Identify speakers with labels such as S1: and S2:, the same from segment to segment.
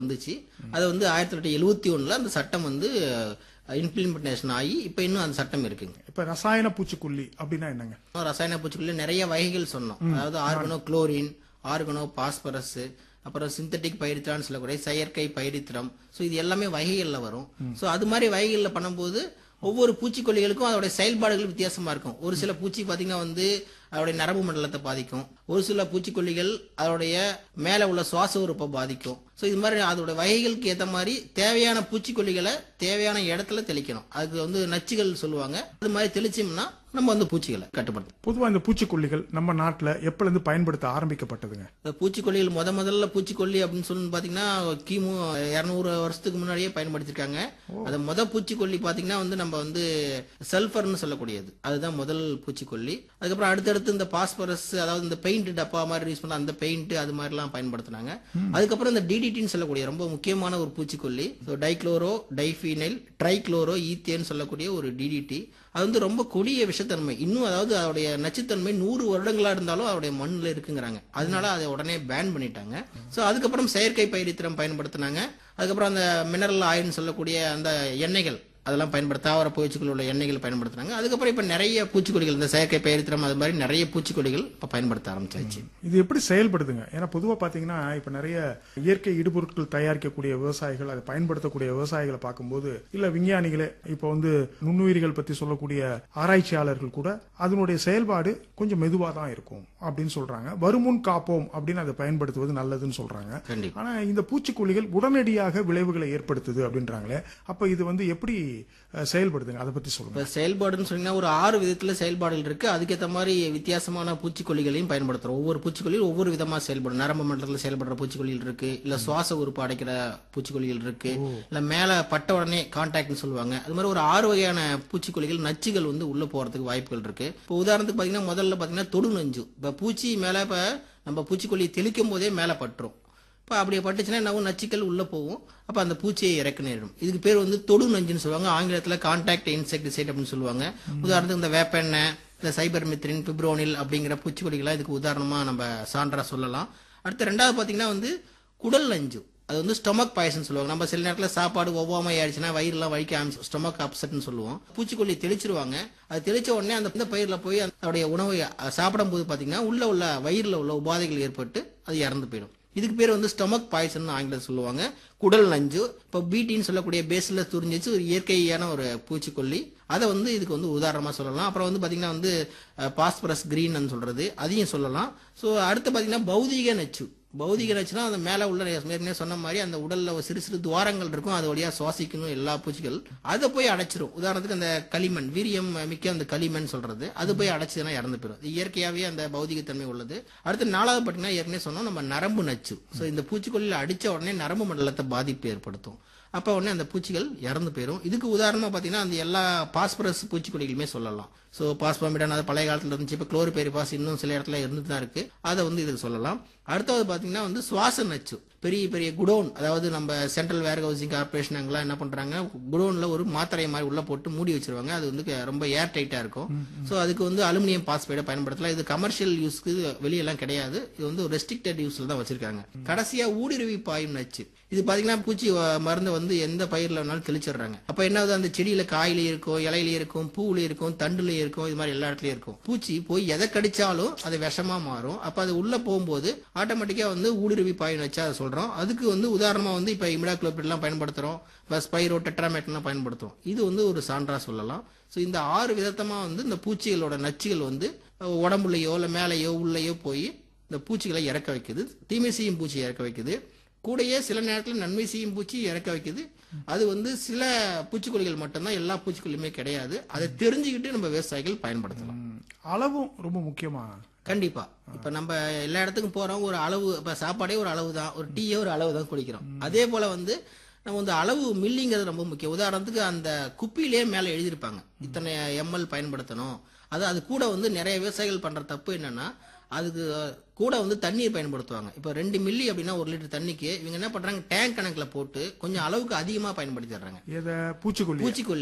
S1: வந்துச்சு அது வந்து ஆயிரத்தி தொள்ளாயிரத்தி எழுவத்தி ஒண்ணுல அந்த சட்டம் வந்து இம்ப்ளிமெண்டேஷன் ஆகி இப்ப இன்னும் அந்த சட்டம் இருக்குங்க
S2: இப்ப ரசாயன பூச்சிக்கொல்லி அப்படின்னா என்னங்க
S1: ரசாயன பூச்சிக்கொல்லி நிறைய வகைகள் சொன்னோம் அதாவது ஆர்கனோ குளோரின் ஆர்கனோ பாஸ்பரஸ் அப்புறம் சிந்தட்டிக் பயிரித்திரான்னு சொல்லக்கூடிய செயற்கை பயிரித்திரம் ஸோ இது எல்லாமே வகைகள்ல வரும் ஸோ அது மாதிரி வகைகள்ல பண்ணும்போது ஒவ்வொரு பூச்சிக்கொல்லிகளுக்கும் அதோடைய செயல்பாடுகள் வித்தியாசமா இருக்கும் ஒரு சில பூச்சி பாத்தீங்கன்னா வந்து அதோடைய நரம்பு மண்டலத்தை பாதிக்கும் ஒரு சில பூச்சிக்கொல்லிகள் அதோடைய மேல உள்ள சுவாச உறுப்பை பாதிக்கும் ஸோ இது மாதிரி அதோட வகைகளுக்கு ஏற்ற மாதிரி தேவையான பூச்சிக்கொல்லிகளை தேவையான இடத்துல தெளிக்கணும் அதுக்கு வந்து நச்சுகள் சொல்லுவாங்க அது மாதிரி தெளிச்சோம்னா நம்ம வந்து பூச்சிகளை கட்டுப்படுத்தலாம்
S2: பொதுவா இந்த பூச்சிக்கொல்லிகள் நம்ம நாட்டுல எப்பல இருந்து பயன்படுத்த ஆரம்பிக்கப்பட்டதுங்க
S1: இந்த பூச்சிக்கொல்லிகள் முத முதல்ல பூச்சிக்கொல்லி அப்படின்னு சொல்லி பாத்தீங்கன்னா கிமு இருநூறு வருஷத்துக்கு முன்னாடியே பயன்படுத்திருக்காங்க அது முத பூச்சிக்கொல்லி பாத்தீங்கன்னா வந்து நம்ம வந்து சல்ஃபர்னு சொல்லக்கூடியது அதுதான் முதல் பூச்சிக்கொல்லி அதுக்கப்புறம் அடுத்தடுத்து இந்த பாஸ்பரஸ் அதாவது இந்த பெயிண்ட் டப்பா மாதிரி யூஸ் பண்ண அந்த பெயிண்ட் அது மாதிரிலாம் பயன்படுத்தினாங்க அதுக்கப்புறம் இந்த டிடிடின்னு சொல்லக்கூடிய ரொம்ப முக்கியமான ஒரு பூச்சிக்கொல்லி டைக்ளோரோ டைஃபீனைல் ட்ரைக்ளோரோ ஈத்தேன்னு சொல்லக்கூடிய ஒரு டிடிடி அது வந்து ரொம்ப கொடிய விஷத்தன்மை இன்னும் அதாவது அதோடைய நச்சுத்தன்மை நூறு வருடங்களா இருந்தாலும் அதோடைய மண்ணில் இருக்குங்கிறாங்க அதனால அதை உடனே பேன் பண்ணிட்டாங்க ஸோ அதுக்கப்புறம் செயற்கை பயிரித்திரம் பயன்படுத்தினாங்க அதுக்கப்புறம் அந்த மினரல் ஆயில்னு சொல்லக்கூடிய அந்த எண்ணெய்கள் அதெல்லாம் பயன்படுத்த தாவர பூச்சிக்கொல்லி உள்ள எண்ணெய்கள் பயன்படுத்துறாங்க அதுக்கப்புறம் இப்ப நிறைய பூச்சிக்கொல்லிகள் இந்த செயற்கை பயிரித்திரம் அது மாதிரி நிறைய பூச்சிக்கொல்லிகள் இப்ப பயன்படுத்த ஆரம்பிச்சாச்சு
S2: இது எப்படி செயல்படுதுங்க ஏன்னா பொதுவா பாத்தீங்கன்னா இப்ப நிறைய இயற்கை இடுபொருட்கள் தயாரிக்கக்கூடிய விவசாயிகள் அதை பயன்படுத்தக்கூடிய விவசாயிகளை பார்க்கும்போது இல்ல விஞ்ஞானிகளே இப்ப வந்து நுண்ணுயிரிகள் பத்தி சொல்லக்கூடிய ஆராய்ச்சியாளர்கள் கூட அதனுடைய செயல்பாடு கொஞ்சம் மெதுவா தான் இருக்கும் அப்படின்னு சொல்றாங்க வருமுன் காப்போம் அப்படின்னு அதை பயன்படுத்துவது நல்லதுன்னு சொல்றாங்க
S1: கண்டிப்பா
S2: ஆனா இந்த பூச்சிக்கொல்லிகள் உடனடியாக விளைவுகளை ஏற்படுத்துது அப்படின்றாங்களே அப்ப இது வந்து எப்படி அஹ், செயல்படுதுங்க அதை பத்தி சொல்லுங்க
S1: இப்ப செயல்பாடுன்னு சொன்னீங்கன்னா ஒரு ஆறு விதத்துல செயல்பாடுகள் இருக்கு அதுக்கேற்ற மாதிரி வித்தியாசமான பூச்சிக்கொல்லிகளையும் பயன்படுத்துறோம் ஒவ்வொரு பூச்சிக்கொல்லியும் ஒவ்வொரு விதமா செயல்படும் நரம்பு மண்டலத்தில் செயல்படுற பூச்சிக்கொல்லிகள் இருக்கு இல்ல சுவாச உறுப்பு அடைக்கிற பூச்சிக்கொல்லிகள் இருக்கு இல்ல மேல பட்ட உடனே கான்டாக்ட்னு சொல்லுவாங்க அது மாதிரி ஒரு ஆறு வகையான பூச்சிக்கொல்லிகள் நச்சுகள் வந்து உள்ள போறதுக்கு வாய்ப்புகள் இருக்கு இப்போ உதாரணத்துக்கு பாத்தீங்கன்னா முதல்ல பாத்தீங்கன்னா தொடு நஞ்சு இப்ப பூச்சி மேல இப்ப நம்ம பூச்சிக்கொல்லி தெளிக்கும் போதே மேல பட்டுரும் இப்போ அப்படியே பட்டுச்சுன்னா என்ன நச்சுக்கள் உள்ள போகும் அப்ப அந்த பூச்சியை இறக்க நேரிடும் இதுக்கு பேர் வந்து தொடு நஞ்சுன்னு சொல்லுவாங்க ஆங்கிலத்துல கான்டாக்ட் இன்செக்டிசைட் அப்படின்னு சொல்லுவாங்க உதாரணத்துக்கு இந்த வேப்பெண்ணெய் இந்த சைபர் மித்ரின் பிப்ரோனில் அப்படிங்கிற பூச்சிக்கொல்லிகளை இதுக்கு உதாரணமா நம்ம சான்றா சொல்லலாம் அடுத்து ரெண்டாவது பாத்தீங்கன்னா வந்து குடல் நஞ்சு அது வந்து ஸ்டொமக் பாய்சன் சொல்லுவாங்க நம்ம சில நேரத்தில் சாப்பாடு ஒவ்வாமை ஆயிடுச்சுன்னா வயிறுலாம் வலிக்க ஆரம்பிச்சு ஸ்டொமக் அப்செட்னு சொல்லுவோம் பூச்சிக்கொல்லி தெளிச்சிருவாங்க அது தெளிச்ச உடனே அந்த இந்த பயிர்ல போய் அதோடைய உணவை அஹ், சாப்பிடும்போது பாத்தீங்கன்னா உள்ள உள்ள வயிறுல உள்ள உபாதைகள் ஏற்பட்டு அது இறந்து போயிடும் இதுக்கு பேர் வந்து ஸ்டொமக் பாய்சன் ஆங்கிலம் சொல்லுவாங்க குடல் நஞ்சு இப்போ பீட்டின்னு சொல்லக்கூடிய பேஸ்ல துரிஞ்சிச்சு ஒரு இயற்கையான ஒரு பூச்சிக்கொல்லி அதை வந்து இதுக்கு வந்து உதாரணமா சொல்லலாம் அப்புறம் வந்து பாத்தீங்கன்னா வந்து பாஸ்பரஸ் கிரீன் சொல்றது அதையும் சொல்லலாம் ஸோ அடுத்து பாத்தீங்கன்னா பௌதீக நச்சு பௌதிக நச்சுனா அந்த மேல உள்ள ஏற்கனவே சொன்ன மாதிரி அந்த உடல்ல ஒரு சிறு சிறு துவாரங்கள் இருக்கும் அது வழியா சுவாசிக்கணும் எல்லா பூச்சிகள் அதை போய் அடைச்சிரும் உதாரணத்துக்கு அந்த களிமண் வீரியம் மிக்க அந்த களிமண் சொல்றது அது போய் அடைச்சதுன்னா இறந்து போயிடும் இது இயற்கையாவே அந்த பௌதிகத்தன்மை உள்ளது அடுத்து நாலாவது பாத்தீங்கன்னா ஏற்கனவே சொன்னோம் நம்ம நரம்பு நச்சு ஸோ இந்த பூச்சிக்கொல்லியில் அடிச்ச உடனே நரம்பு மண்டலத்தை பாதிப்பு ஏற்படுத்தும் அப்ப உடனே அந்த பூச்சிகள் இறந்து போயிடும் இதுக்கு உதாரணமா பாத்தீங்கன்னா அந்த எல்லா பாஸ்பரஸ் பூச்சிக்கொல்லிகளுமே சொல்லலாம் ஸோ பாஸ்பாமிடான் அது பழைய காலத்துல இருந்துச்சு இப்போ குளோரிபெரிபாஸ் இன்னும் சில இடத்துல இருந்துட்டு தான் இருக்கு அதை வந்து இதுக்கு சொல்லலாம் அடுத்தது பாத்தீங்கன்னா வந்து சுவாச நச்சு பெரிய பெரிய குடோன் அதாவது நம்ம சென்ட்ரல் வேர் ஹவுசிங் கார்பரேஷன் அங்கெல்லாம் என்ன பண்றாங்க குடோன்ல ஒரு மாத்திரை மாதிரி உள்ள போட்டு மூடி வச்சிருவாங்க அது வந்து க- ரொம்ப ஏர் டைட்டா இருக்கும் ஸோ அதுக்கு வந்து அலுமினியம் பாஸ்பேட்டை பயன்படுத்தலாம் இது கமர்ஷியல் யூஸ்க்கு வெளியெல்லாம் கிடையாது இது வந்து ரெஸ்ட்ரிக்டட் யூஸ்ல தான் வச்சிருக்காங்க கடைசியா ஊடுருவி பாயும் நச்சு இது பாத்தீங்கன்னா பூச்சி வ- மருந்து வந்து எந்த பயிர்ல வேணாலும் தெளிச்சிடுறாங்க அப்ப என்ன ஆகுது அந்த செடியில காயில இருக்கும் இலையில இருக்கும் பூவுல இருக்கும் தண்டுல இருக்கும் இது மாதிரி எல்லா இடத்துலயும் இருக்கும் பூச்சி போய் எதை கடிச்சாலும் அது விஷமா மாறும் அப்ப அது உள்ள போகும்போது ஆட்டோமேட்டிக்கா வந்து ஊடுருவி பாயும் வச்சா அதை சொல்றோம் அதுக்கு வந்து உதாரணமா வந்து இப்ப இமிடாக்ளோபிட் எல்லாம் பயன்படுத்துறோம் இப்ப ஸ்பைரோ டெட்ராமேட்லாம் பயன்படுத்துறோம் இது வந்து ஒரு சான்றா சொல்லலாம் ஸோ இந்த ஆறு விதத்தமா வந்து இந்த பூச்சிகளோட நச்சுகள் வந்து அஹ், உடம்புலயோ இல்ல மேலேயோ உள்ளேயோ போய் இந்த பூச்சிகளை இறக்க வைக்குது தீமை செய்யும் பூச்சி இறக்க வைக்குது கூடயே சில நேரத்தில் நன்மை செய்யும் பூச்சி இறக்க வைக்குது அது வந்து சில பூச்சிக்கொல்லிகள் மட்டும்தான் எல்லா பூச்சிக்கொல்லியுமே கிடையாது அதை தெரிஞ்சுக்கிட்டு நம்ம விவசாயிகள் பயன்படுத்தலாம்
S2: ம், அளவும் ரொம்ப முக்கியமா
S1: கண்டிப்பா இப்ப நம்ம எல்லா இடத்துக்கும் போறோம் ஒரு அளவு இப்ப சாப்பாடே ஒரு அளவு தான் ஒரு டீயே ஒரு அளவு தான் குடிக்கிறோம் அதே போல வந்து நம்ம வந்து அளவு மில்லிங்கிறது ரொம்ப முக்கியம் உதாரணத்துக்கு அந்த குப்பியிலே மேல எழுதியிருப்பாங்க இத்தனை எம்எல் பயன்படுத்தணும் அது அது கூட வந்து நிறைய விவசாயிகள் பண்ற தப்பு என்னன்னா அதுக்கு கூட வந்து தண்ணீர் பயன்படுத்துவாங்க இப்போ ரெண்டு மில்லி அப்படின்னா ஒரு லிட்டர் தண்ணிக்கு இவங்க என்ன பண்றாங்க டேங்க் கணக்குல போட்டு கொஞ்சம் அளவுக்கு அதிகமா பயன்படுத்திடுறாங்க
S2: எதை பூச்சிக்கொல்லி
S1: பூச்சிக்கொல்லியை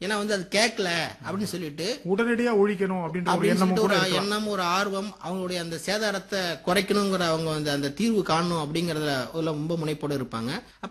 S1: ஏன்னா வந்து அது கேட்கல அப்படின்னு சொல்லிட்டு
S2: உடனடியா ஒழிக்கணும் அப்படின்ற ஒரு
S1: அப்படின்னு
S2: எண்ணமும்
S1: சொல்லிட்டு
S2: கூட
S1: ஒரு
S2: இருக்கலாம்.
S1: எண்ணம் ஒரு ஆர்வம் அவங்களுடைய அந்த சேதாரத்தை குறைக்கணுங்கிற அவங்க வந்து அந்த தீர்வு காணணும் அப்படிங்கறதுல அதுல ரொம்ப முனைப்போடு இருப்பாங்க